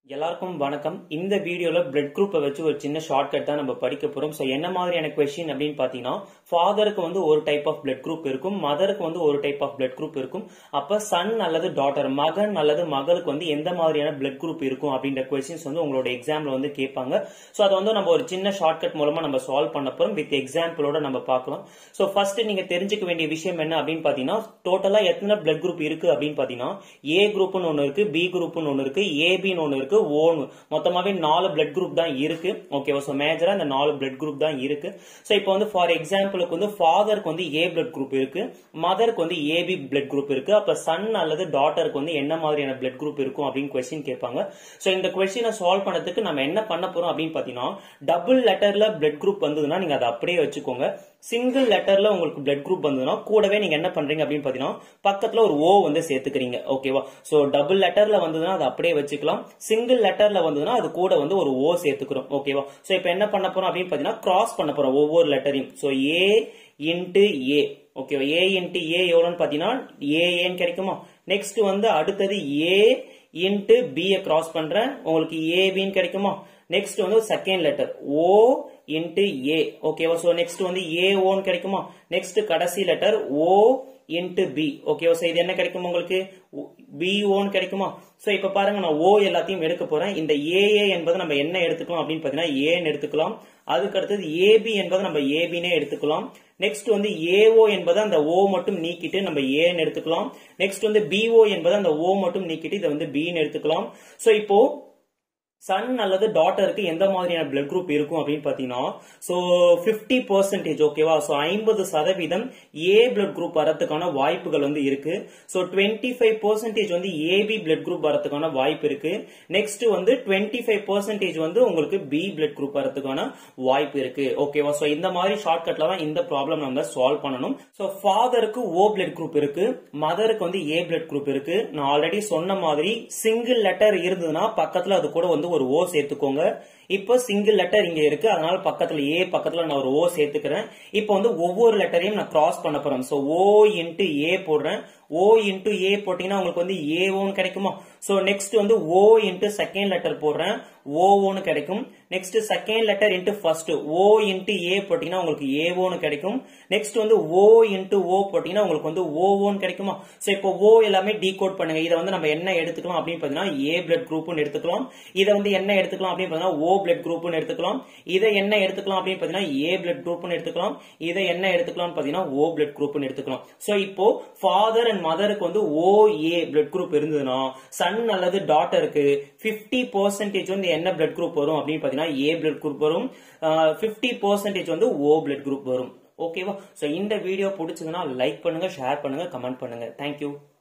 எல்லாருக்கும் வணக்கம் இந்த வீடியோல பிளட் குரூப்பை வச்சு ஒரு சின்ன ஷார்ட்கட் தான் நம்ம படிக்க போறோம் ஸோ என்ன மாதிரியான கொஸ்டின் அப்படின்னு பாத்தீங்கன்னா ஃபாதருக்கு வந்து ஒரு டைப் ஆஃப் பிளட் குரூப் இருக்கும் மதருக்கு வந்து ஒரு டைப் ஆஃப் பிளட் குரூப் இருக்கும் அப்ப சன் அல்லது டாட்டர் மகன் அல்லது மகளுக்கு வந்து எந்த மாதிரியான பிளட் குரூப் இருக்கும் அப்படின்ற கொஸ்டின்ஸ் வந்து உங்களோட எக்ஸாம்ல வந்து கேட்பாங்க ஸோ அதை வந்து நம்ம ஒரு சின்ன ஷார்ட்கட் மூலமா நம்ம சால்வ் பண்ண போறோம் வித் எக்ஸாம்பிளோட நம்ம பார்க்கலாம் ஸோ ஃபர்ஸ்ட் நீங்க தெரிஞ்சுக்க வேண்டிய விஷயம் என்ன அப்படின்னு பாத்தீங்கன்னா டோட்டலா எத்தனை பிளட் குரூப் இருக்கு அப்படின்னு பாத்தீங்கன்னா ஏ குரூப்னு ஒன்னு இருக்கு பி குரூப்னு ஒன்னு இருக்கு ஏபின்னு ஒன்னு இருக்கு ஓன்னு மொத்தமாவே நாலு பிளட் குரூப் தான் இருக்கு ஓகேவா ஸோ மேஜரா இந்த நாலு பிளட் குரூப் தான் இருக்கு ஸோ இப்போ வந்து ஃபார் எக்ஸாம்பிளுக்கு வந்து ஃபாதருக்கு வந்து ஏ பிளட் குரூப் இருக்கு மதருக்கு வந்து ஏபி பிளட் குரூப் இருக்கு அப்ப சன் அல்லது டாட்டருக்கு வந்து என்ன மாதிரியான பிளட் குரூப் இருக்கும் அப்படின்னு கொஸ்டின் கேட்பாங்க ஸோ இந்த கொஸ்டினை சால்வ் பண்ணதுக்கு நம்ம என்ன பண்ண போறோம் அப்படின்னு பாத்தீங்கன்னா டபுள் லெட்டர்ல பிளட் குரூப் வந்ததுன்னா நீங்க அதை அப்படியே வச்சுக்கோங்க சிங்கிள் லெட்டர்ல உங்களுக்கு பிளட் குரூப் வந்ததுன்னா கூடவே நீங்க என்ன பண்றீங்க அப்படின்னு பாத்தீங்கன்னா பக்கத்துல ஒரு ஓ வந்து சேர்த்துக்கிறீங்க ஓகேவா சோ டபுள் லெட்டர்ல வந்ததுன்னா அதை அப்படியே வச்சுக்கலாம் சிங்கிள் லெட்டர்ல வந்ததுன்னா அது கூட வந்து ஒரு ஓ சேர்த்துக்கிறோம் ஓகேவா சோ இப்போ என்ன பண்ண போறோம் அப்படின்னு பாத்தீங்கன்னா கிராஸ் பண்ண போறோம் ஒவ்வொரு லெட்டரையும் சோ ஏ இன்ட்டு ஏ ஓகேவா ஏ இன்ட்டு ஏ எவ்வளோன்னு பாத்தீங்கன்னா ஏ ஏன்னு கிடைக்குமா நெக்ஸ்ட் வந்து அடுத்தது ஏ இன்ட்டு பி கிராஸ் பண்றேன் உங்களுக்கு ஏபின்னு கிடைக்குமா நெக்ஸ்ட் வந்து second letter O into A ஓகேவா சோ நெக்ஸ்ட் வந்து ஏ ஓன்னு கிடைக்குமா நெக்ஸ்ட் கடைசி லெட்டர் ஓ இன்ட்டு பி ஓகேவா சோ இது என்ன கிடைக்கும் உங்களுக்கு பி ஓன்னு கிடைக்குமா சோ இப்ப பாருங்க நான் ஓ எல்லாத்தையும் எடுக்க போறேன் இந்த ஏஏ என்பதை நம்ம என்ன எடுத்துக்கலாம் அப்படின்னு பாத்தீங்கன்னா ஏன்னு எடுத்துக்கலாம் அதுக்கு அடுத்தது ஏபி என்பதை நம்ம ஏபினே எடுத்துக்கலாம் நெக்ஸ்ட் வந்து ஏஓ என்பதை அந்த ஓ மட்டும் நீக்கிட்டு நம்ம ஏன்னு எடுத்துக்கலாம் நெக்ஸ்ட் வந்து பிஓ என்பதை அந்த ஓ மட்டும் நீக்கிட்டு இதை வந்து பின்னு எடுத்துக்கலாம் சோ இப்போ சன் அல்லது டாட்டருக்கு எந்த மாதிரியான பிளட் குரூப் இருக்கும் அப்படின்னு பாத்தீங்கன்னா சோ பிப்டி பர்சன்டேஜ் ஓகேவா சோ ஐம்பது சதவீதம் ஏ பிளட் குரூப் வரதுக்கான வாய்ப்புகள் வந்து இருக்கு சோ டுவெண்ட்டி ஃபைவ் பர்சன்டேஜ் வந்து ஏபி பிளட் குரூப் வரதுக்கான வாய்ப்பு இருக்கு நெக்ஸ்ட் வந்து டுவெண்ட்டி ஃபைவ் பர்சன்டேஜ் வந்து உங்களுக்கு பி பிளட் குரூப் வரதுக்கான வாய்ப்பு இருக்கு ஓகேவா சோ இந்த மாதிரி ஷார்ட்கட்ல தான் இந்த ப்ராப்ளம் நம்ம சால்வ் பண்ணணும் சோ ஃபாதருக்கு ஓ பிளட் குரூப் இருக்கு மதருக்கு வந்து ஏ பிளட் குரூப் இருக்கு நான் ஆல்ரெடி சொன்ன மாதிரி சிங்கிள் லெட்டர் இருந்ததுன்னா பக்கத்துல அது கூட வந்து ஒரு ஓ சேர்த்துக்கோங்க இப்போ சிங்கிள் லெட்டர் இங்க இருக்கு அதனால பக்கத்துல ஏ பக்கத்துல நான் ஒரு ஓ சேர்த்துக்கிறேன் இப்போ வந்து ஒவ்வொரு லெட்டரையும் நான் கிராஸ் பண்ண போறேன் சோ ஓ இன்ட்டு ஏ போடுறேன் ஓ இன்ட்டு ஏ போட்டீங்கன்னா உங்களுக்கு வந்து ஏ ஓன்னு கிடைக்குமா சோ நெக்ஸ்ட் வந்து ஓ இன்ட்டு செகண்ட் லெட்டர் போடுறேன் ஓ ஓன்னு கிடைக்கும் next second letter into first O into A போட்டீங்கன்னா உங்களுக்கு ஏ ஓன்னு கிடைக்கும் நெக்ஸ்ட் வந்து ஓ இன்ட்டு ஓ போட்டீங்கன்னா உங்களுக்கு வந்து ஓ ஓன்னு கிடைக்குமா சோ இப்போ ஓ எல்லாமே டீகோட் பண்ணுங்க இதை வந்து நம்ம என்ன எடுத்துக்கலாம் அப்படின்னு பாத்தீங்கன்னா ஏ பிளட் குரூப்னு எடுத்துக்கலாம் இதை வந்து என்ன எடுத்துக்கலாம் அப்படின்னு பாத்தீங்கன்னா ஓ பிளட் குரூப்னு எடுத்துக்கலாம் இதை என்ன எடுத்துக்கலாம் அப்படின்னு பாத்தீங்கன்னா ஏ பிளட் குரூப்னு எடுத்துக்கலாம் இதை என்ன எடுத்துக்கலாம் பாத்தீங்கன்னா ஓ பிளட் குரூப்னு எடுத்துக்கலாம் சோ இப்போ ஃபாதர் அண்ட் மதருக்கு வந்து ஓ ஏ பிளட் குரூப் இருந்ததுன்னா சன் அல்லது டாட்டருக்கு பிப்டி பர்சன்டேஜ் வந்து என்ன பிளட் குரூப் வரும் அப்படின்னு பாத்தீங்கன்னா ஏ பிளட் குரூப் வரும் பிப்டி பர்சன்டேஜ் வந்து ஓ பிளட் குரூப் வரும் ஓகேவா சோ இந்த வீடியோ பிடிச்சதுன்னா லைக் பண்ணுங்க ஷேர் பண்ணுங்க கமெண்ட் பண்ணுங்க தேங்க்யூ